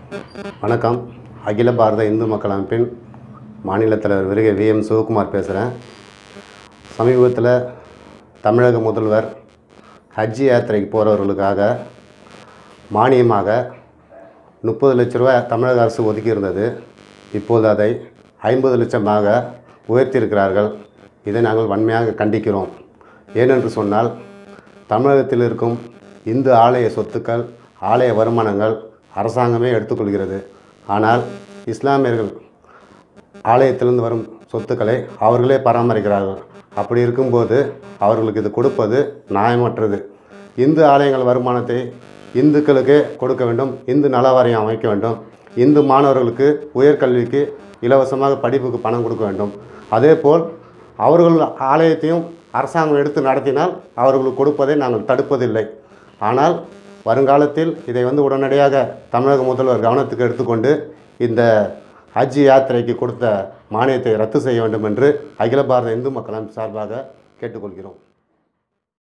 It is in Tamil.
வணக்கம் அகில பாரத இந்து மக்கள் அமைப்பின் மாநில தலைவர் விருகை வி எம் சிவகுமார் பேசுகிறேன் சமீபத்தில் தமிழக முதல்வர் ஹஜ் யாத்திரைக்கு போகிறவர்களுக்காக மானியமாக முப்பது லட்ச ரூபாய் தமிழக அரசு ஒதுக்கியிருந்தது இப்போது அதை ஐம்பது லட்சமாக உயர்த்தியிருக்கிறார்கள் இதை நாங்கள் வன்மையாக கண்டிக்கிறோம் ஏனென்று சொன்னால் தமிழகத்தில் இருக்கும் இந்து ஆலய சொத்துக்கள் ஆலய வருமானங்கள் அரசாங்கமே எடுத்துக்கொள்கிறது ஆனால் இஸ்லாமியர்கள் ஆலயத்திலிருந்து வரும் சொத்துக்களை அவர்களே பராமரிக்கிறார்கள் அப்படி இருக்கும்போது அவர்களுக்கு இது கொடுப்பது நியாயமற்றது இந்து ஆலயங்கள் வருமானத்தை இந்துக்களுக்கே கொடுக்க வேண்டும் இந்து நல வாரியம் அமைக்க வேண்டும் இந்து மாணவர்களுக்கு உயர்கல்விக்கு இலவசமாக படிப்புக்கு பணம் கொடுக்க வேண்டும் அதேபோல் அவர்கள் ஆலயத்தையும் அரசாங்கம் எடுத்து நடத்தினால் அவர்களுக்கு கொடுப்பதை நாங்கள் தடுப்பதில்லை ஆனால் வருங்காலத்தில் இதை வந்து உடனடியாக தமிழக முதல்வர் கவனத்துக்கு எடுத்துக்கொண்டு இந்த ஹஜ் யாத்திரைக்கு கொடுத்த மானியத்தை ரத்து செய்ய வேண்டும் என்று அகில பாரத இந்து மக்கள் அமைப்பு சார்பாக கேட்டுக்கொள்கிறோம்